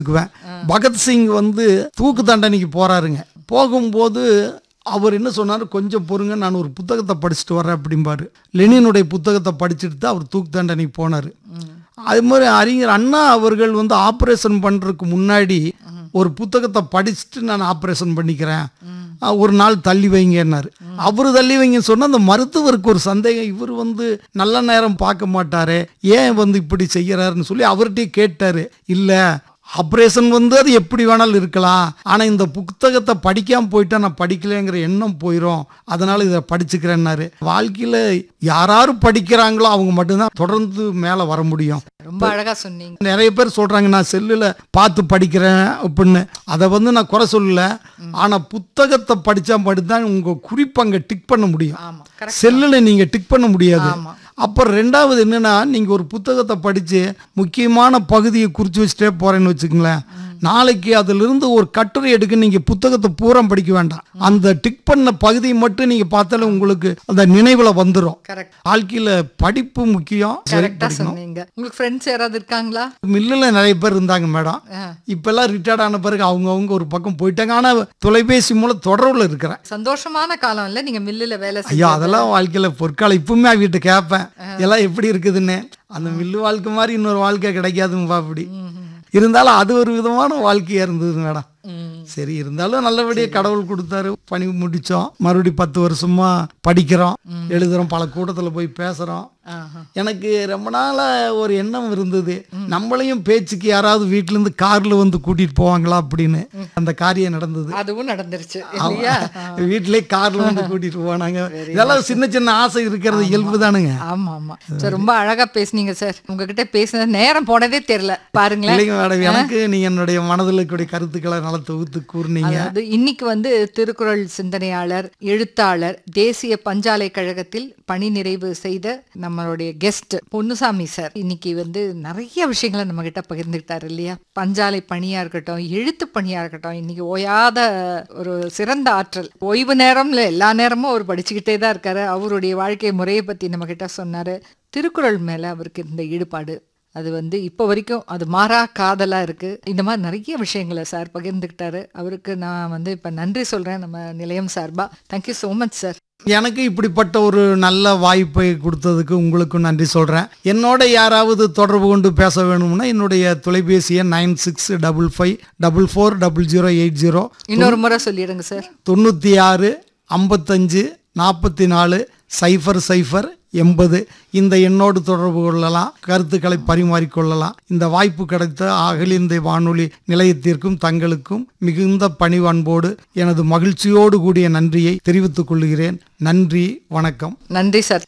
இருக்குவேன் பகத்சிங் வந்து தூக்கு தண்டனைக்கு போறாருங்க போகும்போது அவர் என்ன சொன்னார் கொஞ்சம் பொறுங்க நான் ஒரு புத்தகத்தை படிச்சுட்டு வரேன் அப்படிம்பாரு லெனினுடைய புத்தகத்தை படிச்சுட்டு தான் அவர் தூக்கு தண்டனைக்கு போனார் அது மாதிரி அறிஞர் அண்ணா அவர்கள் வந்து ஆப்ரேஷன் பண்ணுறதுக்கு முன்னாடி ஒரு புத்தகத்தை படிச்சுட்டு நான் ஆப்ரேஷன் பண்ணிக்கிறேன் அஹ் ஒரு நாள் தள்ளி வைங்கன்னாரு அவர் தள்ளி வைங்க சொன்னா அந்த மருத்துவருக்கு ஒரு சந்தேகம் இவர் வந்து நல்ல நேரம் பார்க்க மாட்டாரே ஏன் வந்து இப்படி செய்யறாருன்னு சொல்லி அவர்கிட்டயே கேட்டாரு இல்ல ஆப்ரேஷன் வந்து அது எப்படி வேணாலும் இருக்கலாம் ஆனால் இந்த புத்தகத்தை படிக்காம போயிட்டா நான் படிக்கலைங்கிற எண்ணம் போயிடும் அதனால இதை படிச்சுக்கிறேன்னாரு வாழ்க்கையில் யாராரு படிக்கிறாங்களோ அவங்க மட்டும்தான் தொடர்ந்து மேலே வர முடியும் ரொம்ப அழகா சொன்னீங்க நிறைய பேர் சொல்றாங்க நான் செல்லுல பார்த்து படிக்கிறேன் அப்படின்னு அதை வந்து நான் குறை சொல்லல ஆனா புத்தகத்தை படிச்சா மட்டும்தான் உங்க குறிப்பு அங்க டிக் பண்ண முடியும் ஆமா கரெக்ட் செல்லுல நீங்க டிக் பண்ண முடியாது ஆமா அப்புறம் ரெண்டாவது என்னன்னா நீங்க ஒரு புத்தகத்தை படிச்சு முக்கியமான பகுதியை குறிச்சு வச்சுட்டே போறேன்னு வச்சுக்கங்களேன் நாளைக்கு அதிலிருந்து ஒரு கட்டுரை எடுக்க நீங்க புத்தகத்தை பூரா படிக்க வேண்டாம் அந்த டிக் பண்ண பகுதியை மட்டும் நீங்க பார்த்தாலே உங்களுக்கு அந்த நினைவுல வந்துடும் கரெக்ட் வாழ்க்கையில படிப்பு முக்கியம் சரி கரெக்டா படிக்கணும் சொன்னீங்க உங்களுக்கு ஃப்ரெண்ட்ஸ் யாராவது இருக்காங்களா மில்லில் நிறைய பேர் இருந்தாங்க மேடம் ஆ. இப்பெல்லாம் ரிட்டையர்ட் ஆன பிறகு அவங்கவுங்க ஒரு பக்கம் போயிட்டாங்க ஆனால் தொலைபேசி மூலம் தொடர்பில் இருக்கிறேன் சந்தோஷமான காலம் இல்ல நீங்க மில்லுல வேலை ஐயா செய்ய அதெல்லாம் வாழ்க்கையில் பொற்காலம் இப்பவுமே அவகிட்ட கேட்பேன் எல்லாம் எப்படி இருக்குதுன்னு அந்த மில்லு வாழ்க்கை மாதிரி இன்னொரு வாழ்க்கை கிடைக்காதுங்கப்பா அப்படி இருந்தாலும் அது ஒரு விதமான வாழ்க்கையா இருந்தது மேடம் சரி இருந்தாலும் நல்லபடியாக கடவுள் கொடுத்தாரு பணி முடிச்சோம் மறுபடியும் பத்து வருஷமா படிக்கிறோம் எழுதுறோம் பல கூட்டத்தில் போய் பேசுகிறோம் எனக்கு ரொம்ப நாளா ஒரு எண்ணம் இருந்தது நம்மளையும் பேச்சுக்கு யாராவது வீட்ல இருந்து கார்ல வந்து கூட்டிட்டு போவாங்களா அப்படின்னு அந்த காரியம் நடந்தது அதுவும் நடந்துருச்சு இல்லையா வீட்டிலே கார்ல வந்து கூட்டிட்டு போனாங்க இதெல்லாம் சின்ன சின்ன ஆசை இருக்கிறது இயல்பு தானுங்க ஆமா ஆமா சார் ரொம்ப அழகா பேசுனீங்க சார் உங்ககிட்ட பேசின நேரம் போனதே தெரியல பாருங்களேன் இல்லைங்க மேடம் எனக்கு நீங்க என்னுடைய மனதில் இருக்கக்கூடிய கருத்துக்களை நல்லா தொகுத்து கூறுனீங்க அதாவது இன்னைக்கு வந்து திருக்குறள் சிந்தனையாளர் எழுத்தாளர் தேசிய பஞ்சாலை கழகத்தில் பணி நிறைவு செய்த நம்மளுடைய கெஸ்ட் பொன்னுசாமி சார் இன்னைக்கு வந்து நிறைய விஷயங்களை நம்ம கிட்ட பகிர்ந்துக்கிட்டாரு இல்லையா பஞ்சாலை பணியா இருக்கட்டும் எழுத்து பணியா இருக்கட்டும் இன்னைக்கு ஓயாத ஒரு சிறந்த ஆற்றல் ஓய்வு நேரம்ல எல்லா நேரமும் அவர் படிச்சுக்கிட்டே தான் இருக்காரு அவருடைய வாழ்க்கை முறையை பத்தி நம்ம கிட்ட சொன்னாரு திருக்குறள் மேல அவருக்கு இருந்த ஈடுபாடு அது வந்து இப்போ வரைக்கும் அது மாறா காதலா இருக்கு இந்த மாதிரி நிறைய விஷயங்களை சார் பகிர்ந்துக்கிட்டாரு அவருக்கு நான் வந்து இப்போ நன்றி சொல்றேன் நம்ம நிலையம் சார்பா தேங்க்யூ ஸோ மச் சார் எனக்கு இப்படிப்பட்ட ஒரு நல்ல வாய்ப்பை கொடுத்ததுக்கு உங்களுக்கும் நன்றி சொல்கிறேன் என்னோட யாராவது தொடர்பு கொண்டு பேச வேணும்னா என்னுடைய தொலைபேசி எண் nine six double five double four double zero eight zero இன்னொரு முறை சொல்லிடுங்க சார் தொண்ணூற்றி ஆறு ஐம்பத்தஞ்சு நாற்பத்தி நாலு சைஃபர் சைஃபர் எண்பது இந்த எண்ணோடு தொடர்பு கொள்ளலாம் கருத்துக்களை பரிமாறிக்கொள்ளலாம் இந்த வாய்ப்பு கிடைத்த அகில இந்திய வானொலி நிலையத்திற்கும் தங்களுக்கும் மிகுந்த பணிவன்போடு எனது மகிழ்ச்சியோடு கூடிய நன்றியை தெரிவித்துக் கொள்கிறேன் நன்றி வணக்கம் நன்றி சார்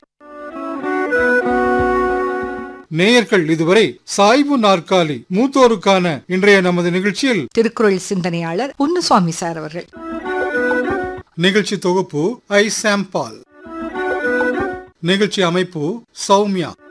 நேயர்கள் இதுவரை சாய்வு நாற்காலி மூத்தோருக்கான இன்றைய நமது நிகழ்ச்சியில் திருக்குறள் சிந்தனையாளர் பொன்னுசுவாமி சார் அவர்கள் நிகழ்ச்சி தொகுப்பு ஐ சாம் பால் நிகழ்ச்சி அமைப்பு சௌமியா